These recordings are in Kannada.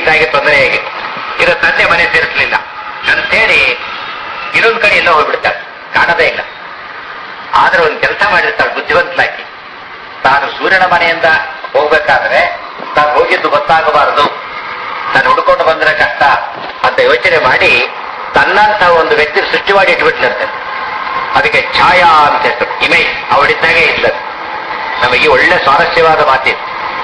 ಇದ್ದಾಗೆ ತೊಂದರೆ ಆಗಿ ಇರೋ ತಂದೆ ಮನೆ ಸೇರಿಸಲಿಲ್ಲ ಅಂತೇಳಿ ಇನ್ನೊಂದ್ ಕಡೆ ಎಲ್ಲ ಹೋಗ್ಬಿಡ್ತಾರೆ ಕಾಣದೇ ಇಲ್ಲ ಆದ್ರೆ ಒಂದು ಕೆಲಸ ಮಾಡಿರ್ತಾಳೆ ಬುದ್ಧಿವಂತಲಾಗಿ ತಾನು ಸೂರ್ಯನ ಮನೆಯಿಂದ ಹೋಗ್ಬೇಕಾದ್ರೆ ತಾನು ಹೋಗಿದ್ದು ಗೊತ್ತಾಗಬಾರದು ನಾನು ಹುಡ್ಕೊಂಡು ಬಂದ್ರೆ ಕಷ್ಟ ಅಂತ ಯೋಚನೆ ಮಾಡಿ ತನ್ನಂತ ಒಂದು ವ್ಯಕ್ತಿ ಸೃಷ್ಟಿ ಮಾಡಿ ಇಟ್ಬಿಟ್ಲಂತೆ ಅದಕ್ಕೆ ಛಾಯಾ ಅಂತ ಹೆಸರು ಇಮೇಜ್ ಅವಳಿದ್ದಾಗೆ ಇಲ್ಲದು ನಮಗೆ ಒಳ್ಳೆ ಸ್ವಾರಸ್ಯವಾದ ಮಾತಿದೆ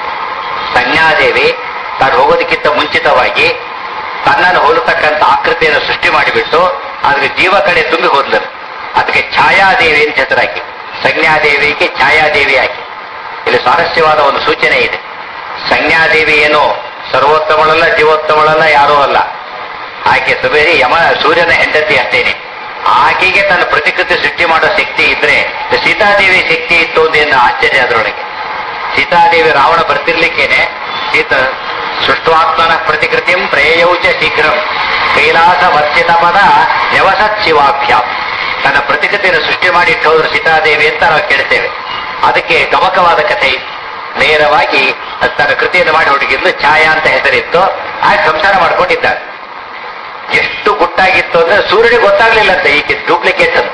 ಸಂಜ್ಞಾದೇವಿ ತಾನು ಹೋಗೋದಕ್ಕಿಂತ ಮುಂಚಿತವಾಗಿ ತನ್ನನ್ನು ಹೋಲತಕ್ಕಂಥ ಆಕೃತಿಯನ್ನು ಸೃಷ್ಟಿ ಮಾಡಿಬಿಟ್ಟು ಅದಕ್ಕೆ ಜೀವ ಕಡೆ ತುಂಬಿ ಹೋದ್ಲರು ಅದಕ್ಕೆ ಛಾಯಾದೇವಿ ಅಂತ ಹೆಸರಾಕಿ ಸಂಜ್ಞಾದೇವಿಗೆ ಛಾಯಾದೇವಿ ಹಾಕಿ ಇಲ್ಲಿ ಸ್ವಾರಸ್ಯವಾದ ಒಂದು ಸೂಚನೆ ಇದೆ ಸಂಜ್ಞಾದೇವಿ ಏನು ಸರ್ವೋತ್ತಮಳಲ್ಲ ಜೀವೋತ್ತಮಳಲ್ಲ ಯಾರೂ ಅಲ್ಲ ಆಕೆ ಸುಬೇರಿ ಯಮ ಸೂರ್ಯನ ಹೆಂಡತಿ ಅಷ್ಟೇನೆ ಆಕೆಗೆ ತನ್ನ ಪ್ರತಿಕೃತಿ ಸೃಷ್ಟಿ ಮಾಡೋ ಶಕ್ತಿ ಇದ್ರೆ ಸೀತಾದೇವಿ ಶಕ್ತಿ ಇತ್ತು ಅಂತ ಆಶ್ಚರ್ಯ ಅದರೊಳಗೆ ಸೀತಾದೇವಿ ರಾವಣ ಬರ್ತಿರ್ಲಿಕ್ಕೇನೆ ಸೀತ ಸೃಷ್ಟಾತ್ಮನ ಪ್ರತಿಕೃತಿಂ ಪ್ರೇಯೌಚ ಶೀಘ್ರಂ ಕೈಲಾಸ ವರ್ಚಿತ ಪದ ನ್ಯವಸತ್ ಶಿವಾಭ್ಯಾಂ ತನ್ನ ಪ್ರತಿಕೃತಿಯನ್ನು ಸೃಷ್ಟಿ ಮಾಡಿಟ್ಟು ಹೋದ್ರು ಸೀತಾದೇವಿ ಅಂತ ನಾವು ಕೇಳ್ತೇವೆ ಅದಕ್ಕೆ ಗಮಕವಾದ ಕಥೆ ಇತ್ತು ನೇರವಾಗಿ ಅದು ತನ್ನ ಕೃತಿಯನ್ನು ಮಾಡಿ ಹುಡುಗಿದ್ಲು ಛಾಯಾ ಅಂತ ಹೆಸರಿತ್ತು ಆಗ ಸಂಸಾರ ಮಾಡ್ಕೊಂಡಿದ್ದಾಳೆ ಎಷ್ಟು ಗುಟ್ಟಾಗಿತ್ತು ಅಂದ್ರೆ ಸೂರ್ಯನಿಗೆ ಗೊತ್ತಾಗ್ಲಿಲ್ಲ ಅಂತ ಈಕೆ ಡೂಪ್ಲಿಕೇಟ್ ಅಂತ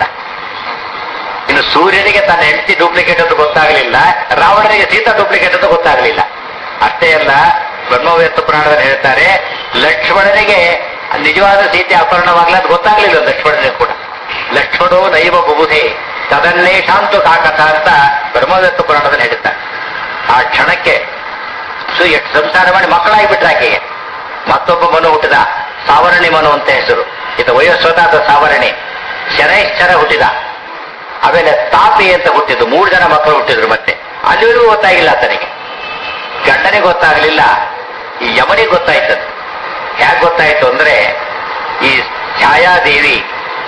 ಇನ್ನು ಸೂರ್ಯನಿಗೆ ತನ್ನ ಹೆಂಡತಿ ಡೂಪ್ಲಿಕೇಟ್ ಅಂತ ಗೊತ್ತಾಗ್ಲಿಲ್ಲ ರಾವಣನಿಗೆ ಸೀತಾ ಡೂಪ್ಲಿಕೇಟ್ ಅಂತ ಗೊತ್ತಾಗ್ಲಿಲ್ಲ ಅಷ್ಟೇ ಅಲ್ಲ ಬ್ರಹ್ಮವೇತ್ತ ಪುರಾಣದಲ್ಲಿ ಹೇಳ್ತಾರೆ ಲಕ್ಷ್ಮಣನಿಗೆ ನಿಜವಾದ ಸೀತೆ ಅಪಹರಣವಾಗ್ಲ ಅದು ಗೊತ್ತಾಗ್ಲಿಲ್ಲ ಲಕ್ಷ್ಮಣನಿಗೆ ಕೂಡ ಲಕ್ಷ್ಮಣೋ ನೈವ ಬುಬುಧೆ ತದನ್ನೇ ಶಾಂತು ಕಾಕತ ಅಂತ ಬ್ರಹ್ಮವೇತ್ತ ಪುರಾಣದಲ್ಲಿ ಹೇಳ್ತಾರೆ ಆ ಕ್ಷಣಕ್ಕೆ ಸೊ ಎಷ್ಟು ಸಂಸಾರ ಮಾಡಿ ಮಕ್ಕಳಾಗಿಬಿಟ್ರೆ ಆಕೆಗೆ ಮತ್ತೊಬ್ಬ ಮನು ಹುಟ್ಟಿದ ಸಾವರಣಿ ಮನು ಅಂತ ಹೆಸರು ಇದು ವಯೋಸ್ವತಾದ ಸಾವರಣಿ ಶರೈಶ್ಚರ ಹುಟ್ಟಿದ ಆಮೇಲೆ ತಾಪಿ ಅಂತ ಹುಟ್ಟಿದ್ದು ಮೂರು ಜನ ಮಕ್ಕಳು ಹುಟ್ಟಿದ್ರು ಮತ್ತೆ ಅಲ್ಲಿವರೆಗೂ ಗೊತ್ತಾಗಿಲ್ಲ ಆತನಿಗೆ ಗಂಡನಿಗೆ ಗೊತ್ತಾಗ್ಲಿಲ್ಲ ಈ ಯಮನಿಗೆ ಗೊತ್ತಾಯ್ತದ್ದು ಹೇಗೆ ಗೊತ್ತಾಯ್ತು ಅಂದ್ರೆ ಈ ಛಾಯಾದೇವಿ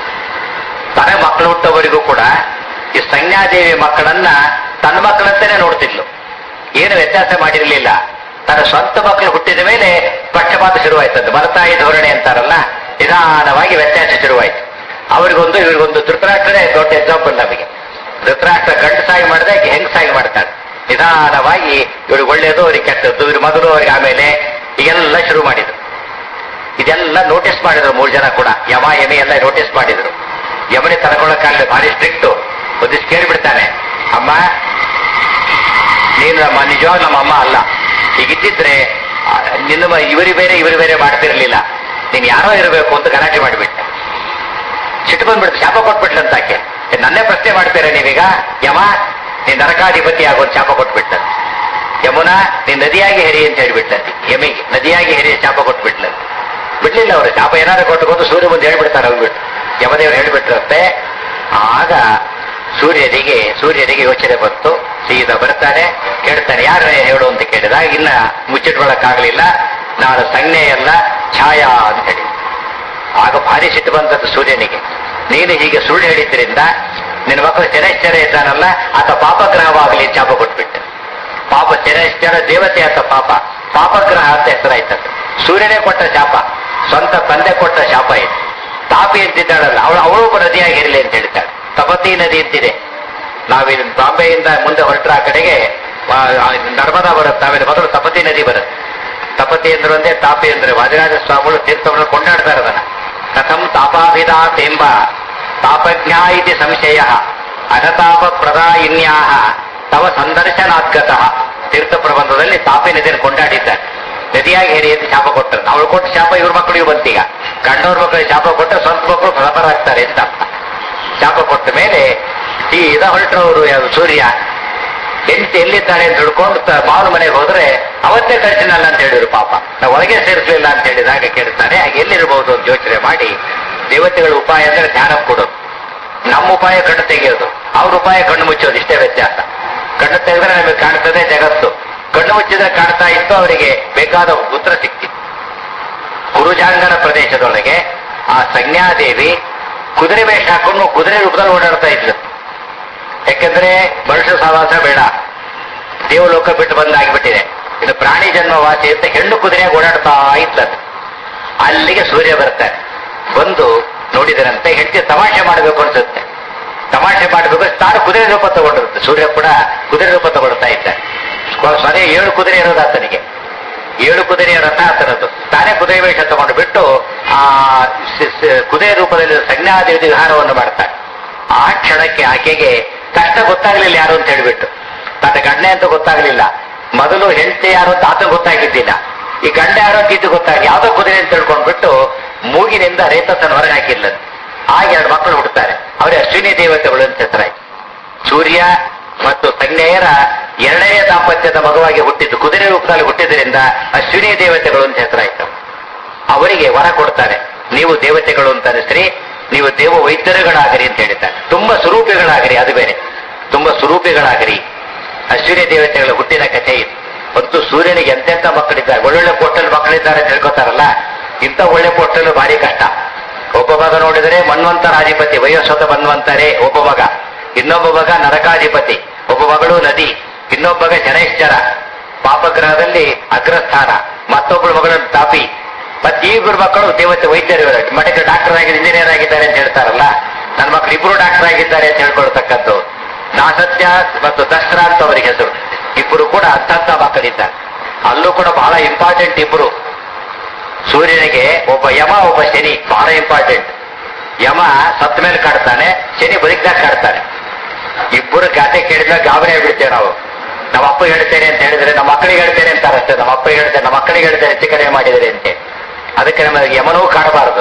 ತನ್ನ ಮಕ್ಕಳು ಹುಟ್ಟವರಿಗೂ ಕೂಡ ಈ ಸಂಜ್ಞಾದೇವಿ ಮಕ್ಕಳನ್ನ ತನ್ನ ಮಕ್ಕಳಂತಾನೆ ನೋಡ್ತಿದ್ಲು ಏನು ವ್ಯತ್ಯಾಸ ಮಾಡಿರ್ಲಿಲ್ಲ ತನ್ನ ಸ್ವಂತ ಮಕ್ಕಳು ಹುಟ್ಟಿದ ಮೇಲೆ ಪಕ್ಷಪಾತ ಶುರುವಾಯ್ತದ್ದು ಮಲತಾಯಿ ಧೋರಣೆ ಅಂತಾರಲ್ಲ ನಿಧಾನವಾಗಿ ವ್ಯತ್ಯಾಸ ಶುರುವಾಯ್ತು ಅವರಿಗೊಂದು ಇವರಿಗೊಂದು ಧೃತರಾಷ್ಟ್ರನೇ ದೊಡ್ಡ ಎಕ್ಸಾಂಪಲ್ ನಮಗೆ ಧೃತರಾಷ್ಟ್ರ ಗಂಡಸಾಗಿ ಮಾಡಿದೆ ಹೆಂಗಸಾಗಿ ಮಾಡ್ತಾಳೆ ನಿಧಾನವಾಗಿ ಇವ್ರಿಗೆ ಒಳ್ಳೇದು ಅವ್ರಿಗೆ ಕೆಟ್ಟದ್ದು ಇವ್ರ ಮೊದಲು ಅವ್ರಿಗೆ ಆಮೇಲೆ ಈಗೆಲ್ಲ ಶುರು ಮಾಡಿದ್ರು ಇದೆಲ್ಲ ನೋಟಿಸ್ ಮಾಡಿದ್ರು ಮೂರು ಜನ ಕೂಡ ಯಮ ಯಮಿ ಎಲ್ಲ ನೋಟಿಸ್ ಮಾಡಿದ್ರು ಯಮನಿ ತಡ್ಕೊಳ್ಳೋಕ್ಕಾಗಲಿ ಭಾರಿ ಸ್ಟ್ರಿಕ್ಟು ಒಂದಿಷ್ಟು ಕೇಳಿಬಿಡ್ತಾನೆ ಅಮ್ಮ ನೀನು ನಮ್ಮ ನಿಜವಾಗ ನಮ್ಮ ಅಮ್ಮ ಅಲ್ಲ ಹೀಗಿದ್ದಿದ್ರೆ ಆ, ನಿನ್ನ ಮ- ಇವರು ಬೇರೆ ಇವರು ಬೇರೆ ಮಾಡ್ತಿರ್ಲಿಲ್ಲ ನೀನ್ ಯಾರೋ ಇರಬೇಕು ಅಂತ ಗಲಾಟೆ ಮಾಡಿಬಿಟ್ಟೆ ಸಿಟ್ಟು ಬಂದ್ಬಿಡ್ತು ಶಾಪ ಕೊಟ್ಬಿಟ್ಲಂತ ಆಕೆ ಏ, ನನ್ನೇ ಪ್ರಶ್ನೆ ಮಾಡ್ತೀರಾ ನೀವೀಗ ಯಮ ನೀನ್ ನರಕಾಧಿಪತಿ ಆಗೋದು ಶಾಪ ಕೊಟ್ಬಿಟ್ಟ ಯಮುನಾ ನೀನ್ ನದಿಯಾಗಿ ಹೆರಿ ಅಂತ ಹೇಳ್ಬಿಟ್ಟಂತೆ ಯಮಿಗೆ ನದಿಯಾಗಿ ಹೆರಿ ಶಾಪ ಕೊಟ್ಬಿಟ್ಲಂತೆ ಬಿಡ್ಲಿಲ್ಲ ಅವರು ಶಾಪ ಏನಾದ್ರು ಕೊಟ್ಟು ಕೊಟ್ಟು ಸೂರ್ಯ ಮುಂದೆ ಹೇಳ್ಬಿಡ್ತಾರೆ ಹೋಗ್ಬಿಟ್ಟು ಯಮದೇವರು ಹೇಳ್ಬಿಟ್ರಂತೆ ಆಗ ಸೂರ್ಯನಿಗೆ ಸೂರ್ಯನಿಗೆ ಯೋಚನೆ ಬಂತು ಸೀದಾ ಬರ್ತಾನೆ ಕೇಳ್ತಾನೆ ಯಾರು ಹೇಳು ಅಂತ ಕೇಳಿದಾಗ ಇನ್ನ ಮುಚ್ಚಿಟ್ಕೊಳ್ಳಕ್ಕಾಗ್ಲಿಲ್ಲ ನಾನು ಸಂಜ್ಞೆಯಲ್ಲ ಛಾಯಾ ಅಂತ ಹೇಳಿ ಆಗ ಭಾರಿ ಸಿಟ್ಟು ಬಂದದ್ದು ಸೂರ್ಯನಿಗೆ ನೀನು ಹೀಗೆ ಸುಳ್ಳು ಹೇಳಿದ್ರಿಂದ ನಿನ್ನ ಮಕ್ಕಳು ಶನೈಶ್ಚರ ಇದ್ದಾನಲ್ಲ ಆತ ಪಾಪಗ್ರಹವಾಗಲಿ ಶಾಪ ಕೊಟ್ಬಿಟ್ಟು ಪಾಪ ಶನೈಶ್ಚರ ದೇವತೆ ಆತ ಪಾಪ ಪಾಪಗ್ರಹ ಅಂತ ಹೆಸರಾಯ್ತದ್ದು ಸೂರ್ಯನೇ ಕೊಟ್ಟ ಶಾಪ ಸ್ವಂತ ತಂದೆ ಕೊಟ್ಟ ಶಾಪ ಇದು ತಾಪಿ ಅಂತಿದ್ದಾಳಲ್ಲ ಅವಳು ಅವಳು ಒಬ್ಬ ನದಿಯಾಗಿರಲಿ ಅಂತ ಹೇಳ್ತಾಳೆ ತಪತಿ ನದಿ ಅಂತಿದೆ ನಾವಿಲ್ಲಿ ಬಾಂಬೆಯಿಂದ ಮುಂದೆ ಹೊರಟ್ರೆ ಆ ಕಡೆಗೆ ಆ, ಆ, ನರ್ಮದಾ ಬರುತ್ತೆ ಆಮೇಲೆ ಮೊದಲು ತಪತಿ ನದಿ ಬರುತ್ತೆ ತಪತಿ ಅಂದ್ರೆ ಒಂದೇ ತಾಪಿ ಅಂದ್ರೆ ವಾದಿರಾಜ ಸ್ವಾಮಿಗಳು ತೀರ್ಥವನ್ನು ಕೊಂಡಾಡ್ತಾರೆ ಅದನ್ನ ಕಥಂ ತಾಪಾಭಿದಾತೆಂಬ ತಾಪಜ್ಞಾ ಇತಿ ಸಂಶಯ ಅನತಾಪ ಪ್ರದಾಯಿನ್ಯಾ ತವ ಸಂದರ್ಶನಾದ್ಗತಃ ತೀರ್ಥ ಪ್ರಬಂಧದಲ್ಲಿ ತಾಪಿ ನದಿಯನ್ನು ಕೊಂಡಾಡಿದ್ದಾರೆ ನದಿಯಾಗಿ ಹೇರಿ ಅಂತ ಶಾಪ ಕೊಟ್ಟರು ಅವಳು ಕೊಟ್ಟ ಶಾಪ ಇವ್ರ ಮಕ್ಕಳಿಗೆ ಬಂತೀಗ ಗಂಡವ್ರ ಮಕ್ಕಳಿಗೆ ಶಾಪ ಕೊಟ್ಟರೆ ಸ್ವಂತ ಮಕ್ಕಳು ಫಲಪರಾಗ್ತಾರೆ ಅಂತ ಅರ್ಥ ಶಾಪ ಕೊಟ್ಟ ಮೇಲೆ ಈ ಇದ ಹೊರಟ್ರವರು ಸೂರ್ಯ ಹೆಂಡತಿ ಎಲ್ಲಿದ್ದಾಳೆ ಅಂತ ಹಿಡ್ಕೊಂಡು ತ- ಮಾವನ ಮನೆಗೆ ಹೋದ್ರೆ ಅವತ್ತೇ ಕಳಿಸಿನಲ್ಲ ಅಂತ ಹೇಳಿದ್ರು ಪಾಪ ನಾವು ಒಳಗೆ ಸೇರಿಸಲಿಲ್ಲ ಅಂತ ಹೇಳಿದಾಗ ಕೇಳ್ತಾರೆ ಆಗ ಎಲ್ಲಿರಬಹುದು ಅಂತ ಯೋಚನೆ ಮಾಡಿ ದೇವತೆಗಳ ಉಪಾಯ ಅಂದ್ರೆ ಧ್ಯಾನ ಕೊಡೋದು ನಮ್ಮ ಉಪಾಯ ಕಣ್ಣು ತೆಗೆಯೋದು ಅವ್ರ ಉಪಾಯ ಕಣ್ಣು ಮುಚ್ಚೋದು ಇಷ್ಟೇ ವ್ಯತ್ಯಾಸ ಕಣ್ಣು ತೆಗೆದ್ರೆ ನಮಗೆ ಕಾಣ್ತದೆ ಜಗತ್ತು ಕಣ್ಣು ಮುಚ್ಚಿದ್ರೆ ಕಾಣ್ತಾ ಇತ್ತು ಅವರಿಗೆ ಬೇಕಾದ ಉತ್ತರ ಸಿಕ್ತಿತ್ತು ಕುರುಜಾಂಗನ ಪ್ರದೇಶದೊಳಗೆ ಆ ಸಂಜ್ಞಾದೇವಿ ಕುದುರೆ ವೇಷ ಹಾಕೊಂಡು ಕುದುರೆ ರೂಪದಲ್ಲಿ ಓಡಾಡ್ತಾ ಇದ್ಲು ಯಾಕೆಂದ್ರೆ ಮನುಷ್ಯ ಸಹವಾಸ ಬೇಡ ದೇವಲೋಕ ಬಿಟ್ಟು ಬಂದಾಗ್ಬಿಟ್ಟಿದೆ ಇದು ಪ್ರಾಣಿ ಜನ್ಮ ವಾಸಿ ಅಂತ ಹೆಣ್ಣು ಕುದುರೆಯಾಗಿ ಓಡಾಡ್ತಾ ಇದ್ಲದು ಅಲ್ಲಿಗೆ ಸೂರ್ಯ ಬರ್ತಾನೆ ಬಂದು ನೋಡಿದರಂತೆ ಹೆಂಡತಿ ತಮಾಷೆ ಮಾಡಬೇಕು ಅನ್ಸುತ್ತೆ ತಮಾಷೆ ಮಾಡಬೇಕು ತಾನು ಕುದುರೆ ರೂಪ ತಗೊಂಡಿರುತ್ತೆ ಸೂರ್ಯ ಕೂಡ ಕುದುರೆ ರೂಪ ತಗೊಳ್ತಾ ಇದ್ದ ಸ್ವರೇ ಏಳು ಕುದುರೆ ಇರೋದು ಆತನಿಗೆ ಏಳು ಕುದುರೆಯ ರಥ ಆತನದ್ದು ವೇಷ ತಗೊಂಡು ಬಿಟ್ಟು ಆ ಸ- ಸ- ಕುದುರೆ ರೂಪದಲ್ಲಿ ಸಂಜ್ಞಾದೇವಿ ವಿಹಾರವನ್ನು ಮಾಡ್ತಾರೆ ಆ ಕ್ಷಣಕ್ಕೆ ಆಕೆಗೆ ಕಷ್ಟ ಗೊತ್ತಾಗ್ಲಿಲ್ಲ ಯಾರು ಅಂತ ಹೇಳ್ಬಿಟ್ಟು ತನ್ನ ಗಂಡೆ ಅಂತ ಗೊತ್ತಾಗ್ಲಿಲ್ಲ ಮೊದಲು ಹೆಂಡತಿ ಯಾರು ಅಂತ ಆತ ಗೊತ್ತಾಗಿದ್ದಿಲ್ಲ ಈ ಗಂಡ ಯಾರೋ ಅಂತ ಇದು ಗೊತ್ತಾಗಿ ಯಾವ್ದೋ ಕುದುರೆ ಅಂತ ತಿಳ್ಕೊಂಡ್ಬಿಟ್ಟು ಮೂಗಿನಿಂದ ರೇತಸನ್ನು ಹೊರಗೆ ಹಾಕಿಲ್ಲ ಆಗ ಎರಡು ಮಕ್ಕಳು ಹುಡ್ತಾರೆ ಅವರೇ ಅಶ್ವಿನಿ ದೇವತೆಗಳು ಅಂತ ಹೆಸರಾಯ್ತು ಸೂರ್ಯ ಮತ್ತು ಸಂಜ್ಞೆಯರ ಎರಡನೇ ದಾಂಪತ್ಯದ ಮಗುವಾಗಿ ಹುಟ್ಟಿದ್ದು ಕುದುರೆ ರೂಪದಲ್ಲಿ ಹುಟ್ಟಿದ್ರಿಂದ ಅಶ್ವಿನಿ ದೇವತೆಗಳು ಅಂತ ಹೆಸರಾಯ್ತು ಅವರಿಗೆ ವರ ಕೊಡ್ತಾರೆ ನೀವು ದೇವತೆಗಳು ಅಂತ ಅನಿಸ್ರಿ ನೀವು ದೇವ ವೈದ್ಯರುಗಳಾಗರಿ ಅಂತ ಹೇಳಿದ್ದಾರೆ ತುಂಬಾ ಸ್ವರೂಪಿಗಳಾಗರಿ ಅದು ಬೇರೆ ತುಂಬಾ ಸ್ವರೂಪಿಗಳಾಗರಿ ಅಶ್ವಿನಿ ದೇವತೆಗಳ ಹುಟ್ಟಿದ ಕಥೆ ಇದು ಮತ್ತು ಸೂರ್ಯನಿಗೆ ಎಂತೆಂತ ಮಕ್ಕಳಿದ್ದಾರೆ ಒಳ್ಳೊಳ್ಳೆ ಪೋಸ್ಟಲ್ ಮಕ್ಕಳಿದ್ದಾರೆ ಅಂತ ಹೇಳ್ಕೊತಾರಲ್ಲ ಇಂಥ ಒಳ್ಳೆ ಪೋಸ್ಟಲ್ ಭಾರಿ ಕಷ್ಟ ಒಬ್ಬ ಮಗ ನೋಡಿದರೆ ಮನ್ವಂತರಾಧಿಪತಿ ವಯೋಸ್ವತ ಮನ್ವಂತರೇ ಒಬ್ಬ ಮಗ ಇನ್ನೊಬ್ಬ ಮಗ ನರಕಾಧಿಪತಿ ಒಬ್ಬ ಮಗಳು ನದಿ ಇನ್ನೊಬ್ಬ ಮಗ ಜನೇಶ್ಚರ ಪಾಪಗ್ರಹದಲ್ಲಿ ಅಗ್ರಸ್ಥಾನ ಮತ್ತೊಬ್ಬಳು ಮಗಳು ತಾಪಿ ಮತ್ತೆ ಇಬ್ಬರು ಮಕ್ಕಳು ದೇವತೆ ವೈದ್ಯರು ಮಠಕ್ಕೆ ಡಾಕ್ಟರ್ ಆಗಿ ಇಂಜಿನಿಯರ್ ಆಗಿದ್ದಾರೆ ಅಂತ ಹೇಳ್ತಾರಲ್ಲ ನನ್ನ ಮಕ್ಕಳು ಇಬ್ಬರು ಡಾಕ್ಟರ್ ಆಗಿದ್ದಾರೆ ಅಂತ ಹೇಳ್ಕೊಳ್ತಕ್ಕದ್ದು ನಾಸತ್ಯ ಮತ್ತು ದಸರಾ ಅಂತ ಅವರಿಗೆ ಹೆಸರು ಇಬ್ಬರು ಕೂಡ ಅಂತಂತ ಮಕ್ಕಳಿದ್ದಾರೆ ಅಲ್ಲೂ ಕೂಡ ಬಹಳ ಇಂಪಾರ್ಟೆಂಟ್ ಇಬ್ಬರು ಸೂರ್ಯನಿಗೆ ಒಬ್ಬ ಯಮ ಒಬ್ಬ ಶನಿ ಬಹಳ ಇಂಪಾರ್ಟೆಂಟ್ ಯಮ ಸತ್ತ ಮೇಲೆ ಕಾಡ್ತಾನೆ ಶನಿ ಬದುಕಿದಾಗ ಕಾಡ್ತಾನೆ ಇಬ್ಬರು ಗಾದೆ ಕೇಳಿದಾಗ ಗಾಬರಿ ಆಗ್ಬಿಡ್ತೇವೆ ನಾವು ನಮ್ಮ ಅಪ್ಪ ಹೇಳ್ತೇನೆ ಅಂತ ಹೇಳಿದ್ರೆ ನಮ್ಮ ಮಕ್ಕಳಿಗೆ ಹೇಳ್ತೇನೆ ಅಂತಾರಷ್ಟೇ ನಮ್ಮ ಅಪ್ಪ ಹೇಳ್ತೇನೆ ನಮ್ಮ ಮಕ್ಕಳಿಗೆ ಹೇಳ್ತೇನೆ ಹೆಚ್ಚು ಕಡಿಮೆ ಮಾಡಿದರೆ ಅಂತೆ ಅದಕ್ಕೆ ನಮಗೆ ಯಮನೂ ಕಾಡಬಾರದು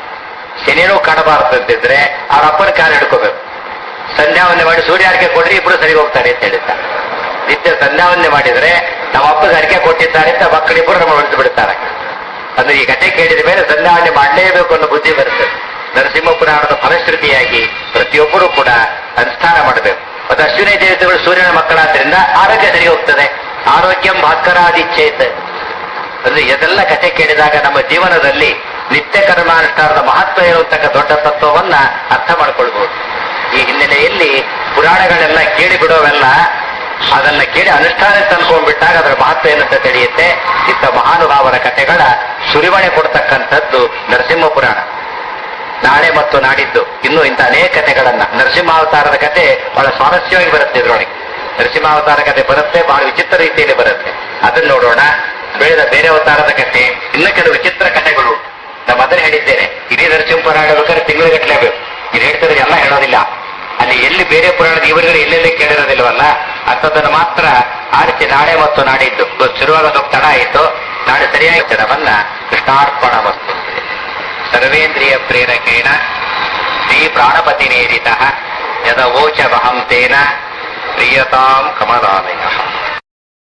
ಶನಿನೂ ಕಾಡಬಾರದು ಅಂತಿದ್ರೆ ಅವ್ರ ಅಪ್ಪನ ಕಾಲು ಹಿಡ್ಕೋಬೇಕು ಸಂಧ್ಯಾವಂದನೆ ಮಾಡಿ ಸೂರ್ಯ ಅರ್ಕೆ ಕೊಡ್ರಿ ಇಬ್ರು ಸರಿ ಹೋಗ್ತಾರೆ ಅಂತ ಹೇಳಿದ್ದಾರೆ ನಿತ್ಯ ಸಂಧ್ಯಾವಂದನೆ ಮಾಡಿದ್ರೆ ನಮ್ಮ ಅಪ್ಪಗೆ ಅರ್ಕೆ ಕೊಟ್ಟಿದ್ದಾರೆ ಅಂತ ಮಕ್ಕಳಿಬ್ಬರು ನಮ್ಮ ಉಳಿದು ಬಿಡ್ತಾರೆ ಅಂದ್ರೆ ಈ ಕಥೆ ಕೇಳಿದ ಮೇಲೆ ಸಂಧ್ಯಾವಂದನೆ ಮಾಡಲೇಬೇಕು ಅನ್ನೋ ಬುದ್ಧಿ ಬರುತ್ತೆ ನರಸಿಂಹ ಪುರಾಣದ ಫಲಶ್ರುತಿಯಾಗಿ ಪ್ರತಿಯೊಬ್ಬರು ಕೂಡ ಅನುಷ್ಠಾನ ಮಾಡಬೇಕು ಮತ್ತು ಅಶ್ವಿನಿ ದೇವತೆಗಳು ಸೂರ್ಯನ ಮಕ್ಕಳಾದ್ರಿಂದ ಆರೋಗ್ಯ ಸರಿ ಹೋಗ್ತದೆ ಆರೋಗ್ಯಂ ಭಾಸ್ಕರಾದಿಚ್ಛೇತ್ ಅಂದ್ರೆ ಇದೆಲ್ಲ ಕಥೆ ಕೇಳಿದಾಗ ನಮ್ಮ ಜೀವನದಲ್ಲಿ ನಿತ್ಯ ಕರ್ಮಾನುಷ್ಠಾನದ ಮಹತ್ವ ಇರುವಂತಕ್ಕ ದೊಡ್ಡ ತತ್ವವನ್ನ ಅರ್ಥ ಮಾಡ್ಕೊಳ್ಬಹುದು ಈ ಹಿನ್ನೆಲೆಯಲ್ಲಿ ಪುರಾಣಗಳೆಲ್ಲ ಕೇಳಿ ಬಿಡೋವೆಲ್ಲ ಅದನ್ನ ಕೇಳಿ ಅನುಷ್ಠಾನ ತಂದ್ಕೊಂಡ್ಬಿಟ್ಟಾಗ ಅದರ ಮಹತ್ವ ಏನಂತ ತಿಳಿಯುತ್ತೆ ಇಂಥ ಮಹಾನುಭಾವರ ಕಥೆಗಳ ಸುರಿಮಣೆ ಕೊಡ್ತಕ್ಕಂಥದ್ದು ನರಸಿಂಹ ಪುರಾಣ ನಾಳೆ ಮತ್ತು ನಾಡಿದ್ದು ಇನ್ನು ಇಂಥ ಅನೇಕ ಕಥೆಗಳನ್ನ ನರಸಿಂಹಾವತಾರದ ಕಥೆ ಬಹಳ ಸ್ವಾರಸ್ಯವಾಗಿ ಬರುತ್ತೆ ಇದ್ರೊಳಗೆ ನರಸಿಂಹಾವತಾರ ಕಥೆ ಬರುತ್ತೆ ಬಹಳ ವಿಚಿತ್ರ ರೀತಿಯಲ್ಲಿ ಬರುತ್ತೆ ಅದನ್ನ ನೋಡೋಣ ಬೆಳೆದ ಬೇರೆ ಅವತಾರದ ಕಥೆ ಇನ್ನು ಕೆಲವು ವಿಚಿತ್ರ ಕಥೆಗಳು ನಮ್ಮ ಅದನ್ನ ಹೇಳಿದ್ದೇನೆ ಇಡೀ ನರಸಿಂಹ ಪುರಾಣ ಬೇಕಾದ್ರೆ ತಿಂಗಳು ಗಟ್ಟಲೇಬೇಕು ಇದು ಹೇಳ್ತಿದ್ರೆ ಎಲ್ಲ ಹೇಳೋದಿಲ್ಲ ಅಲ್ಲಿ ಎಲ್ಲಿ ಬೇರೆ ಪುರಾಣದ ಇವರುಗಳು ಎಲ್ಲೆಲ್ಲಿ ಕೇಳಿರೋದಿಲ್ವಲ್ಲ ಅಂಥದ್ದನ್ನು ಮಾತ್ರ ಆರಿಸಿ ನಾಳೆ ಮತ್ತು ನಾಡಿದ್ದು ಇವತ್ತು ಶುರುವಾಗ ಸ್ವಲ್ಪ ತಡ ಆಯಿತು ನಾಳೆ ಸರಿಯಾಗಿ ಜನವನ್ನ ಕೃಷ್ಣಾರ್ಪಣ ವಸ್ತು ಸರ್ವೇಂದ್ರಿಯ ಪ್ರೇರಕೇಣ ಶ್ರೀ ಪ್ರಾಣಪತಿ ನೇರಿತ ಯದವೋಚ ವಹಂ ತೇನ ಪ್ರಿಯತಾಂ ಕಮಲಾಲಯ